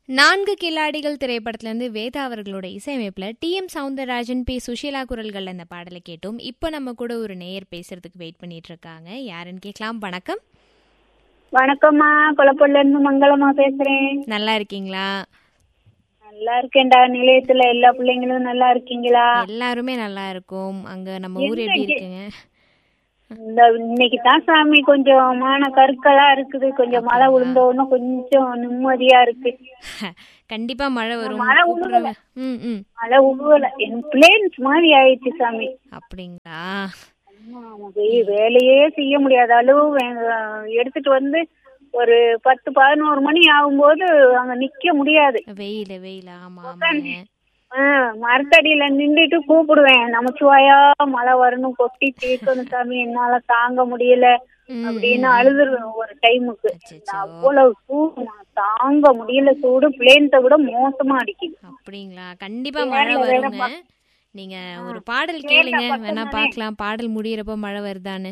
நான்கு கில்லாடிகள் திரைப்படத்திலேருந்து வேதா அவர்களோட இசையமைப்பில் T M Soundararajan P Susheela குரல்கள் அந்த பாடலை கேட்டோம் இப்போ நம்ம கூட ஒரு நேயர் பேசுறதுக்கு வெயிட் பண்ணிட்டு இருக்காங்க யாருன்னு கேட்கலாம் வணக்கம் வணக்கம்மா குளப்பள்ளில இருந்து மங்களமா பேசுறேன் நல்லா இருக்கீங்களா நல்லா இருக்கேன்டா நிலையத்துல எல்லா பிள்ளைங்களும் நல்லா இருக்கீங்களா எல்லாருமே நல்லா இருக்கும் அங்க நம்ம ஊர் எப்படி இருக்குங்க இந்த இன்னைக்கு தான் சாமி கொஞ்சம் மான கருக்களா இருக்குது கொஞ்சம் மழை விழுந்தோன்னு கொஞ்சம் நிம்மதியா இருக்கு கண்டிப்பா மழை வரும் மழை கூப்பிடுறவங்க- ம் ம் மழை உழுவல என் பிளேன்ஸ் மாதிரி ஆயிடுச்சு சாமி அப்படிங்களா ஆமா, வே- வேலையே செய்ய முடியாத அளவு வே- எடுத்துட்டு வந்து ஒரு பத்து பதினோரு மணி ஆகும்போது அங்க நிக்க முடியாது வெயில் வெயில் ஆமா ஆமாங்க ஆ, மரத்தடியில நின்றுட்டு கூப்பிடுவேன் நமச்சிவாயா மழை வரணும் கொட்டி தீர்க்கணும் சாமி என்னால தாங்க முடியல ம், அப்படின்னு அழுதுருவேன் ஒரு டைமுக்கு அச்சச்சோ. அவ்வளவு சூடு தாங்க முடியல சூடு பிளேன்ஸை விட மோசமா அடிக்குது அப்படிங்களா கண்டிப்பா மழை வருங்க நீங்க ஒரு பாடல் கேளுங்க வேணா பார்க்கலாம் பாடல் முடியறப்ப மழை வருதான்னு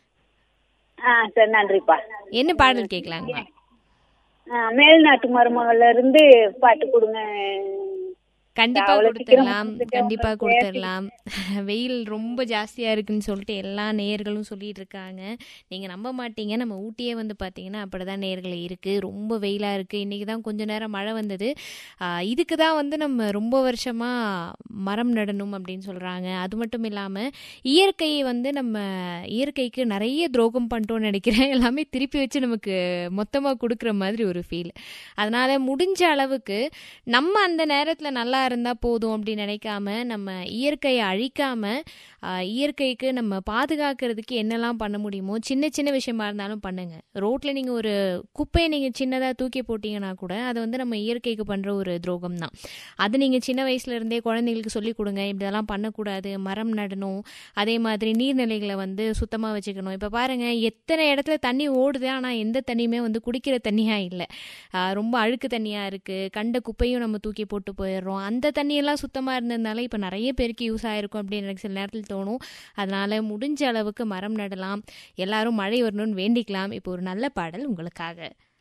ஆ சரி நன்றிப்பா என்ன பாடல் கேட்கலாங்களா ஆ, மேல்நாட்டு மருமகள்ல இருந்து பாட்டு கொடுங்க கண்டிப்பா அவ்வளவு கொடுத்துடலாம் சீக்கிரம் கண்டிப்பா கொடுத்துடலாம் வெயில் ரொம்ப ஜாஸ்தியா இருக்குன்னு சொல்லிட்டு எல்லா நேயர்களும் சொல்லிட்டு இருக்காங்க நீங்க நம்ப மாட்டீங்க நம்ம ஊட்டியே வந்து பாத்தீங்கன்னா அப்படிதான் நேயர்கள் இருக்கு ரொம்ப வெயிலா இருக்கு இன்னைக்கு தான் கொஞ்ச நேரம் மழை வந்தது ஆஹ் இதுக்கு தான் வந்து நம்ம ரொம்ப வருஷமா மரம் நடணும் அப்படின்னு சொல்றாங்க அது மட்டும் இல்லாம இயற்கையை வந்து நம்ம இயற்கைக்கு நிறைய துரோகம் பண்ணிட்டோம்னு நினைக்கிறேன் எல்லாமே திருப்பி வச்சு நமக்கு மொத்தமா கொடுக்குற மாதிரி ஒரு ஃபீல் அதனால முடிஞ்ச அளவுக்கு நம்ம அந்த நேரத்தில் நல்லா இருந்தால் போதும் அப்படின்னு நினைக்காம நம்ம இயற்கையை அழிக்காம ஆஹ், இயற்கைக்கு நம்ம பாதுகாக்கிறதுக்கு என்னெல்லாம் பண்ண முடியுமோ சின்ன சின்ன விஷயமா இருந்தாலும் பண்ணுங்க ரோட்டில் நீங்கள் ஒரு குப்பையை நீங்கள் சின்னதாக தூக்கி போட்டீங்கன்னா கூட அது வந்து நம்ம இயற்கைக்கு பண்ணுற ஒரு துரோகம் தான் அது நீங்கள் சின்ன வயசுல இருந்தே குழந்தைங்களுக்கு சொல்லிக் கொடுங்க இப்படியெல்லாம் பண்ணக்கூடாது மரம் நடணும் அதே மாதிரி நீர்நிலைகளை வந்து சுத்தமாக வச்சுக்கணும் இப்போ பாருங்க எத்தனை இடத்துல தண்ணி ஓடுது ஆனால் எந்த தண்ணியுமே வந்து குடிக்கிற தண்ணியாக இல்லை ரொம்ப அழுக்கு தண்ணியாக இருக்குது கண்ட குப்பையும் நம்ம தூக்கி போட்டு போயிடுறோம் அந்த தண்ணியெல்லாம் சுத்தமாக இருந்ததுனால இப்போ நிறைய பேருக்கு யூஸ் ஆயிருக்கும் அப்படின்னு எனக்கு சில நேரத்தில் தோணும் அதனால முடிஞ்ச அளவுக்கு மரம் நடலாம் எல்லாரும் மழை வரணும்னு வேண்டிக்கலாம் இப்போ ஒரு நல்ல பாடல் உங்களுக்காக